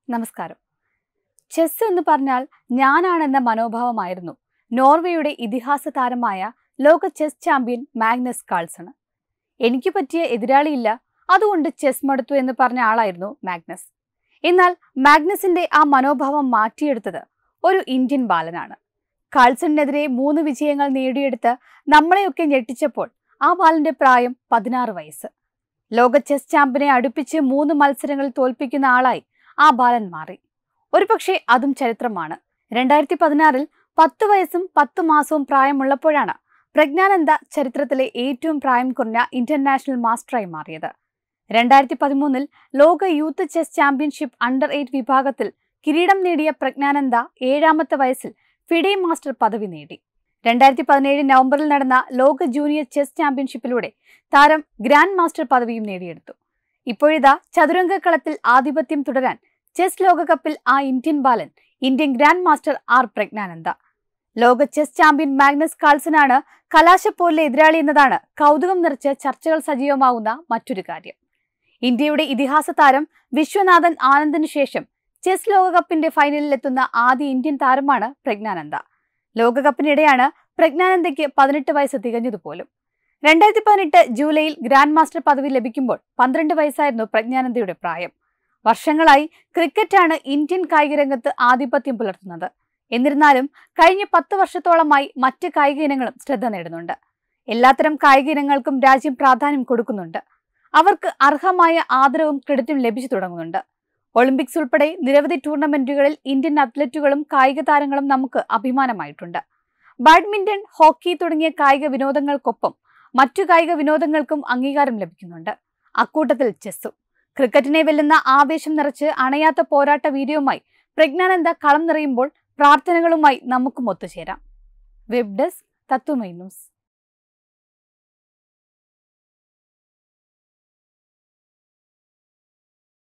നമസ്കാരം ചെസ് എന്ന് പറഞ്ഞാൽ ഞാനാണെന്ന മനോഭാവമായിരുന്നു നോർവേയുടെ ഇതിഹാസ താരമായ ലോക ചെസ് ചാമ്പ്യൻ മാഗ്നസ് കാൾസണ് എനിക്ക് പറ്റിയ എതിരാളിയില്ല അതുകൊണ്ട് ചെസ് മടുത്തു എന്ന് പറഞ്ഞ ആളായിരുന്നു മാഗ്നസ് എന്നാൽ മാഗ്നസിന്റെ ആ മനോഭാവം മാറ്റിയെടുത്തത് ഒരു ഇന്ത്യൻ ബാലനാണ് കാൾസണിനെതിരെ മൂന്ന് വിജയങ്ങൾ നേടിയെടുത്ത് നമ്മളെയൊക്കെ ഞെട്ടിച്ചപ്പോൾ ആ ബാലന്റെ പ്രായം പതിനാറ് വയസ്സ് ലോക ചെസ് ചാമ്പ്യനെ അടുപ്പിച്ച് മൂന്ന് മത്സരങ്ങളിൽ തോൽപ്പിക്കുന്ന ആളായി ആ ബാലൻ മാറി ഒരുപക്ഷെ അതും ചരിത്രമാണ് രണ്ടായിരത്തി പതിനാറിൽ പത്ത് വയസ്സും പത്ത് മാസവും പ്രായമുള്ളപ്പോഴാണ് പ്രജ്ഞാനന്ദ ചരിത്രത്തിലെ ഏറ്റവും പ്രായം കുറഞ്ഞ ഇന്റർനാഷണൽ മാസ്റ്ററായി മാറിയത് രണ്ടായിരത്തി പതിമൂന്നിൽ ലോക youth chess championship under eight വിഭാഗത്തിൽ കിരീടം നേടിയ പ്രജ്ഞാനന്ദ ഏഴാമത്തെ വയസ്സിൽ ഫിഡെ മാസ്റ്റർ പദവി നേടി രണ്ടായിരത്തി പതിനേഴ് നവംബറിൽ നടന്ന ലോക ജൂനിയർ ചെസ് ചാമ്പ്യൻഷിപ്പിലൂടെ താരം ഗ്രാൻഡ് മാസ്റ്റർ പദവിയും നേടിയെടുത്തു ഇപ്പോഴിതാ ചതുരംഗക്കളത്തിൽ ആധിപത്യം തുടരാൻ ചെസ് ലോകകപ്പിൽ ആ ഇന്ത്യൻ ബാലൻ Indian grand master R Praggnanandhaa ലോക ചെസ് ചാമ്പ്യൻ മാഗ്നസ് കാൾസനാണ് കലാശപ്പോരിലെ എതിരാളി എന്നതാണ് കൗതുകം നിറച്ച് ചർച്ചകൾ സജീവമാകുന്ന മറ്റൊരു കാര്യം ഇന്ത്യയുടെ ഇതിഹാസ താരം വിശ്വനാഥൻ ആനന്ദിനു ശേഷം ചെസ് ലോകകപ്പിന്റെ ഫൈനലിൽ എത്തുന്ന ആദ്യ ഇന്ത്യൻ താരമാണ് പ്രജ്ഞാനന്ദ ലോകകപ്പിനിടെയാണ് പ്രജ്ഞാനന്ദയ്ക്ക് പതിനെട്ട് വയസ്സ് തികഞ്ഞതുപോലും രണ്ടായിരത്തി പതിനെട്ട് ജൂലൈയിൽ ഗ്രാൻഡ് മാസ്റ്റർ പദവി ലഭിക്കുമ്പോൾ പന്ത്രണ്ട് വയസ്സായിരുന്നു പ്രജ്ഞാനന്ദയുടെ പ്രായം വർഷങ്ങളായി ക്രിക്കറ്റാണ് ഇന്ത്യൻ കായിക രംഗത്ത് ആധിപത്യം പുലർത്തുന്നത് എന്നിരുന്നാലും കഴിഞ്ഞ പത്ത് വർഷത്തോളമായി മറ്റ് കായിക ഇനങ്ങളും ശ്രദ്ധ നേടുന്നുണ്ട് എല്ലാത്തരം കായിക ഇനങ്ങൾക്കും രാജ്യം പ്രാധാന്യം കൊടുക്കുന്നുണ്ട് അവർക്ക് അർഹമായ ആദരവും ക്രെഡിറ്റും ലഭിച്ചു തുടങ്ങുന്നുണ്ട് ഒളിമ്പിക്സ് ഉൾപ്പെടെ നിരവധി ടൂർണമെന്റുകളിൽ ഇന്ത്യൻ അത്ലറ്റുകളും കായിക താരങ്ങളും നമുക്ക് അഭിമാനമായിട്ടുണ്ട് ബാഡ്മിന്റൺ ഹോക്കി തുടങ്ങിയ കായിക വിനോദങ്ങൾക്കൊപ്പം മറ്റു കായിക വിനോദങ്ങൾക്കും അംഗീകാരം ലഭിക്കുന്നുണ്ട് അക്കൂട്ടത്തിൽ ചെസ്സും ക്രിക്കറ്റിനെ വെല്ലുന്ന ആവേശം നിറച്ച് അണയാത്ത പോരാട്ട വീര്യവുമായി പ്രജ്ഞാനന്ദ കളം നിറയുമ്പോൾ പ്രാർത്ഥനകളുമായി നമുക്കും ഒത്തുചേരാം വെബ് ഡെസ്ക് തത്വമൈ ന്യൂസ്